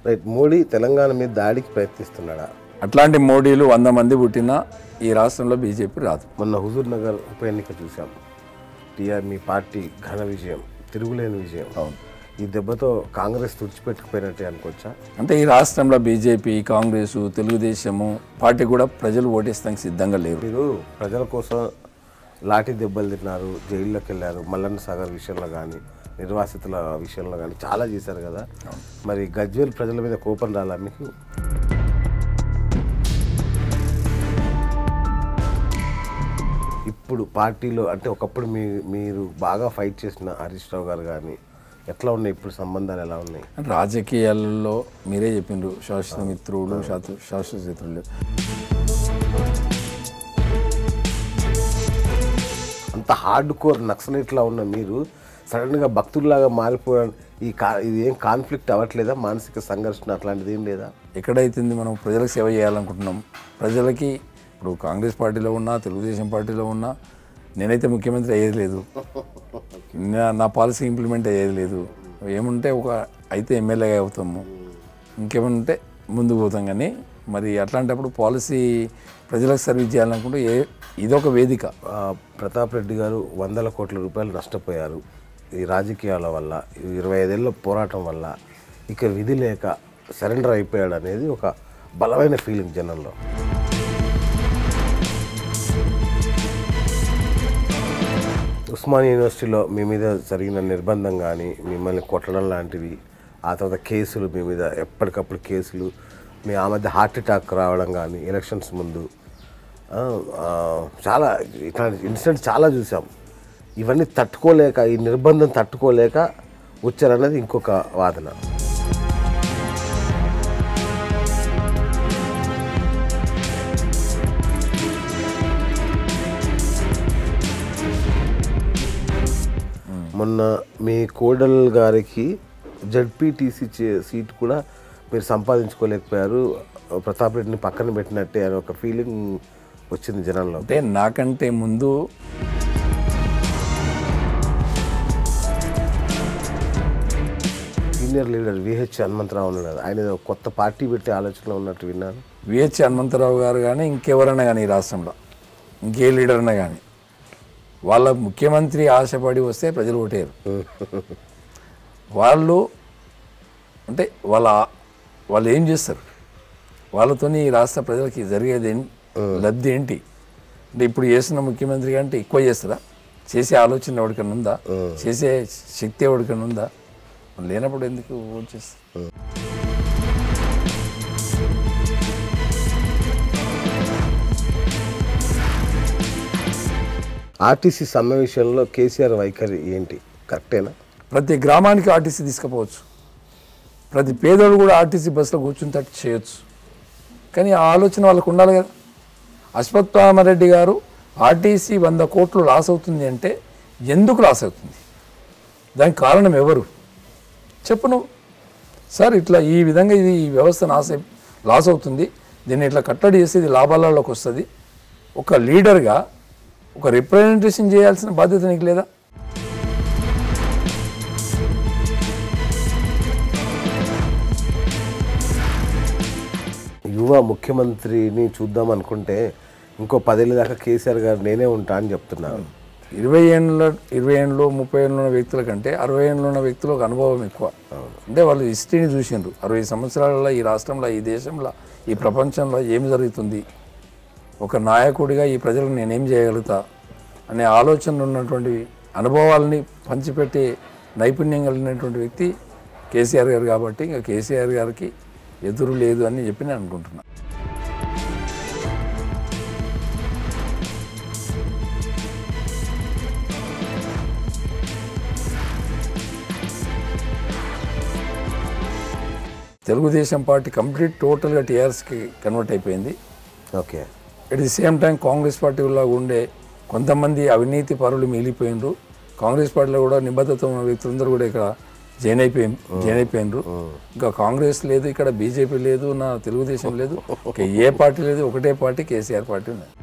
Right Modi Telangana మీద దాడికి ప్రయత్నిస్తున్నాడా అట్లాంటి మోడీలు వంద మంది పుట్టినా ఈ రాష్ట్రంలో బీజేపీ రాదు మొన్న హుజూర్ నగర్ ఉప ఎన్నిక చూసాం టీఆర్ మీ పార్టీ ఘన విజయం తిరుగులేని విజయం అవును. ఈ దెబ్బతో కాంగ్రెస్ తుడిచిపెట్టుకుపోయినట్టే అనుకోవచ్చా అంటే ఈ రాష్ట్రంలో బీజేపీ కాంగ్రెస్ తెలుగుదేశము పార్టీ కూడా ప్రజలు ఓటేస్తానికి సిద్ధంగా లేరు మీరు ప్రజల కోసం లాఠీ దెబ్బలు తిన్నారు జైల్లోకి వెళ్ళారు మల్లన్న సాగర్ విషయంలో కానీ నిర్వాసితుల విషయంలో కానీ చాలా చేశారు కదా మరి గజ్వేల్ ప్రజల మీద కోపం రాలా మీకు ఇప్పుడు పార్టీలో అంటే ఒకప్పుడు మీ మీరు బాగా ఫైట్ చేసిన హరీష్ రావు గారు కానీ ఎట్లా ఉన్నాయి ఇప్పుడు సంబంధాలు ఎలా ఉన్నాయి రాజకీయాలలో మీరే చెప్పిండ్రు శాశ్వత మిత్రులు శాశ్వత శాశ్వత శత్రువులు అంత హార్డ్ కోర్ నక్సలైట్లా ఉన్న మీరు సడన్గా భక్తుల్లాగా మారిపోయారు ఈ కా ఇది ఏం కాన్ఫ్లిక్ట్ అవ్వట్లేదా మానసిక సంఘర్షణ అట్లాంటిది ఏం లేదా ఎక్కడైతుంది మనం ప్రజలకు సేవ చేయాలనుకుంటున్నాం ప్రజలకి ఇప్పుడు కాంగ్రెస్ పార్టీలో ఉన్నా తెలుగుదేశం పార్టీలో ఉన్నా నేనైతే ముఖ్యమంత్రి అయ్యేది లేదు నా- నా పాలసీ ఇంప్లిమెంట్ అయ్యేది లేదు ఏముంటే ఒక అయితే ఎమ్మెల్యే అవుతాము ఇంకేముంటే ముందుకు పోతాం కానీ మరి అట్లాంటప్పుడు పాలసీ ప్రజలకు సర్వీస్ చేయాలనుకుంటే ఏ ఇదొక వేదిక ఆ, ప్రతాప్ రెడ్డి గారు వందల కోట్ల రూపాయలు నష్టపోయారు ఈ రాజకీయాల వల్ల ఈ ఇరవై ఐదేళ్ళ పోరాటం వల్ల ఇక విధి లేక సరెండర్ అయిపోయాడు అనేది ఒక బలమైన ఫీలింగ్ జనంలో ఉస్మానియా యూనివర్సిటీలో మీ మీద జరిగిన నిర్బంధం కానీ మిమ్మల్ని కొట్టడం లాంటివి ఆ తర్వాత కేసులు మీ మీద ఎప్పటికప్పుడు కేసులు మీ ఆ మధ్య హార్ట్ అటాక్ రావడం కానీ ఎలక్షన్స్ ముందు ఆ, ఆ, చాలా ఇట్లాంటి ఇన్సిడెంట్స్ చాలా చూసాం ఇవన్నీ తట్టుకోలేక ఈ నిర్బంధం తట్టుకోలేక వచ్చారన్నది ఇంకొక వాదన మొన్న మీ కోడల్ గారికి జడ్పీటీసీ సీట్ కూడా మీరు సంపాదించుకోలేకపోయారు ప్రతాప్ రెడ్డిని పక్కన పెట్టినట్టే అని ఒక ఫీలింగ్ వచ్చింది జనంలో అంటే నాకంటే ముందు సీనియర్ లీడర్ విహెచ్ హనుమంతరావు ఉన్నాడు ఆయన ఏదో కొత్త పార్టీ పెట్టే ఆలోచనలో ఉన్నట్టు విన్నాను విహెచ్ హనుమంతరావు గారు కానీ ఇంకెవరైనా కానీ ఈ రాష్ట్రంలో ఇంకే లీడర్ అయినా కానీ వాళ్ళ ముఖ్యమంత్రి ఆశపడి వస్తే ప్రజలు ఓటేరు వాళ్ళు అంటే వాళ్ళ వాళ్ళు ఏం చేస్తారు వాళ్ళతోని ఈ రాష్ట్ర ప్రజలకి జరిగేది ఏం- లబ్ధి ఏంటి అంటే ఇప్పుడు చేస్తున్న ముఖ్యమంత్రి కంటే ఎక్కువ చేస్తారా చేసే ఆలోచన ఎవరికైనా ఉందా చేసే శక్తి ఎవరికైనా ఉందా లేనప్పుడు ఎందుకు ఓట్ చేస్తారు ఆర్టీసీ సమ్మె విషయంలో కేసీఆర్ వైఖరి ఏంటి కరెక్టేనా ప్రతి గ్రామానికి ఆర్టీసీ తీసుకుపోవచ్చు ప్రతి పేదోడు కూడా ఆర్టీసీ బస్సులో కూర్చుని తట్టు చేయొచ్చు కానీ ఆ ఆలోచన వాళ్ళకు ఉండాలి కదా అశ్వత్థామరెడ్డి గారు ఆర్టీసీ వంద కోట్లు లాస్ అవుతుంది అంటే ఎందుకు లాస్ అవుతుంది దానికి కారణం ఎవరు చెప్పు నువ్వు సార్ ఇట్లా ఈ విధంగా ఇది ఈ వ్యవస్థ నాశ లాస్ అవుతుంది దీన్ని ఇట్లా కట్టడి చేసి ఇది లాభాలలోకి వస్తుంది ఒక లీడర్గా ఒక రిప్రజెంటేషన్ చేయాల్సిన బాధ్యత నీకు లేదా యువ ముఖ్యమంత్రిని చూద్దాం అనుకుంటే ఇంకో పదేళ్ళ దాకా కేసీఆర్ గారు నేనే ఉంటా అని చెప్తున్నారు ఇరవై ఏళ్ళ ఇరవై ఏళ్ళు ముప్పై ఏళ్ళు ఉన్న వ్యక్తుల కంటే అరవై ఏళ్ళు ఉన్న వ్యక్తులకు అనుభవం ఎక్కువ అంటే వాళ్ళు హిస్టరీని చూసిండ్రు అరవై సంవత్సరాలలో ఈ రాష్ట్రంలో ఈ దేశంలో ఈ ప్రపంచంలో ఏం జరుగుతుంది ఒక నాయకుడిగా ఈ ప్రజలకు నేనేం చేయగలుగుతా అనే ఆలోచన ఉన్నటువంటి అనుభవాలని పంచిపెట్టే నైపుణ్యం కలిగినటువంటి వ్యక్తి కేసీఆర్ గారు కాబట్టి ఇంకా కేసీఆర్ గారికి ఎదురు లేదు అని చెప్పి నేను అనుకుంటున్నాను తెలుగుదేశం పార్టీ కంప్లీట్ టోటల్గా టీఆర్ఎస్కి కన్వర్ట్ అయిపోయింది okay at the same time Congress పార్టీలో ఉండే కొంతమంది అవినీతి పరులు మిగిలిపోయినరు కాంగ్రెస్ పార్టీలో కూడా నిబద్ధత ఉన్న వ్యక్తులందరూ కూడా ఇక్కడ జాయిన్ అయిపోయి జాయిన్ అయిపోయినరు ఇంకా కాంగ్రెస్ లేదు ఇక్కడ బీజేపీ లేదు నా తెలుగుదేశం లేదు ఇంకా ఏ పార్టీ లేదు ఒకటే పార్టీ కేసీఆర్ పార్టీ ఉన్నది